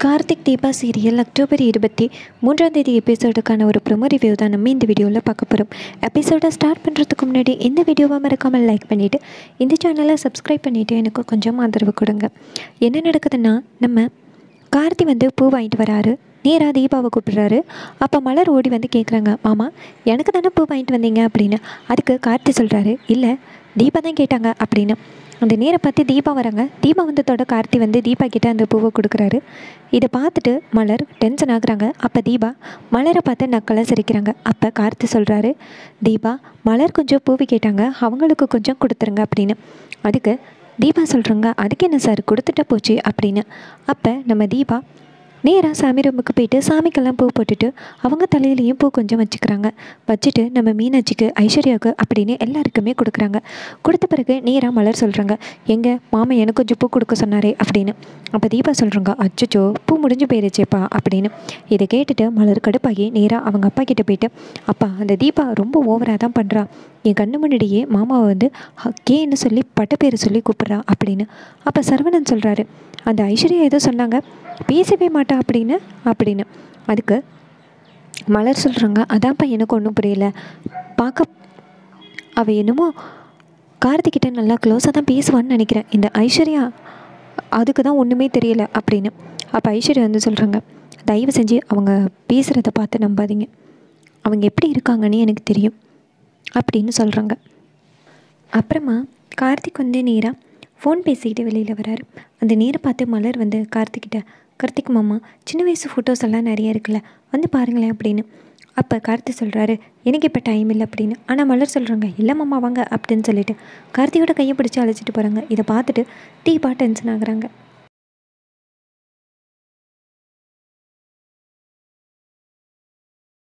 Karthik Deepa serial October இருபத்தி மூன்றாம் தேதி எபிசோடுக்கான ஒரு ப்ரொமோ ரிவ்யூ தான் நம்ம இந்த வீடியோவில் பார்க்க போகிறோம் எபிசோடை ஸ்டார்ட் பண்ணுறதுக்கு முன்னாடி இந்த வீடியோவை மறக்காமல் லைக் பண்ணிவிட்டு இந்த சேனலை சப்ஸ்கிரைப் பண்ணிவிட்டு எனக்கு கொஞ்சம் ஆதரவு கொடுங்க என்ன நடக்குதுன்னா நம்ம கார்த்தி வந்து பூ வாங்கிட்டு வராரு நேராக தீபாவை கூப்பிடுறாரு அப்போ மலர் ஓடி வந்து கேட்குறாங்க மாமா எனக்கு தானே பூ வாங்கிட்டு வந்தீங்க அப்படின்னு அதுக்கு கார்த்தி சொல்கிறாரு இல்லை தீபா தான் கேட்டாங்க அப்படின்னு அந்த நேரை பார்த்து தீபா வராங்க தீபா வந்ததோட கார்த்தி வந்து தீபா கிட்ட அந்த பூவை கொடுக்குறாரு இதை பார்த்துட்டு மலர் டென்ஷன் ஆகுறாங்க அப்போ தீபா மலரை பார்த்து நக்கலாக சிரிக்கிறாங்க அப்போ கார்த்தி சொல்கிறாரு தீபா மலர் கொஞ்சம் பூவி கேட்டாங்க அவங்களுக்கு கொஞ்சம் கொடுத்துருங்க அப்படின்னு அதுக்கு தீபா சொல்கிறாங்க அதுக்கு என்ன சார் கொடுத்துட்டா போச்சு அப்படின்னு அப்போ நம்ம தீபா நேராக சாமி ரூமுக்கு போயிட்டு சாமிக்கெல்லாம் பூ போட்டுட்டு அவங்க தலையிலையும் பூ கொஞ்சம் வச்சுக்கிறாங்க வச்சுட்டு நம்ம மீனாட்சிக்கு ஐஸ்வர்யாவுக்கு அப்படின்னு எல்லாருக்குமே கொடுக்குறாங்க கொடுத்த பிறகு நேராக மலர் சொல்கிறாங்க எங்கே மாமா எனக்கு கொஞ்சம் பூ கொடுக்க சொன்னாரே அப்படின்னு அப்போ தீபா சொல்கிறாங்க அச்சச்சோ பூ முடிஞ்சு போயிருச்சேப்பா அப்படின்னு இதை கேட்டுட்டு மலர் கடுப்பாகி நேராக அவங்க அப்பா கிட்ட போயிட்டு அப்பா அந்த தீபா ரொம்ப ஓவராக தான் பண்ணுறா என் கண்ணு முன்னாடியே மாமாவை வந்து ஹ- கேன்னு சொல்லி பட்ட பேர் சொல்லி கூப்பிட்றா அப்படின்னு அப்போ சரவணன் சொல்கிறாரு அந்த ஐஸ்வர்யா ஏதோ சொன்னாங்க பேசவே மாட்டா அப்படின்னு அப்படின்னு அதுக்கு மலர் சொல்கிறாங்க அதான்ப்பா எனக்கு ஒன்றும் புரியல பார்க்க அவள் என்னமோ கார்த்திகிட்ட நல்லா க்ளோஸாக தான் பேசுவான்னு நினைக்கிறேன் இந்த ஐஸ்வர்யா அதுக்கு தான் ஒன்றுமே தெரியல அப்படின்னு அப்போ ஐஸ்வர்யா வந்து சொல்கிறாங்க தயவு செஞ்சு அவங்க பேசுகிறத பார்த்து நம்பாதீங்க அவங்க எப்படி இருக்காங்கன்னு எனக்கு தெரியும் அப்படின்னு சொல்கிறாங்க அப்புறமா கார்த்திக் வந்து நேராக ஃபோன் பேசிக்கிட்டு வெளியில் வராரு அந்த நேரை பார்த்து மலர் வந்து கார்த்திக்கிட்ட கார்த்திக் மாமா சின்ன வயசு ஃபோட்டோஸ் எல்லாம் நிறைய இருக்குல்ல வந்து பாருங்களேன் அப்படின்னு அப்போ கார்த்திக் சொல்கிறாரு எனக்கு இப்போ டைம் இல்லை அப்படின்னு ஆனால் மலர் சொல்கிறாங்க இல்லை மாமா வாங்க அப்படின்னு சொல்லிட்டு கார்த்தியோட கையை பிடிச்சி அழைச்சிட்டு போகிறாங்க இதை பார்த்துட்டு தீபா டென்ஷன் ஆகுறாங்க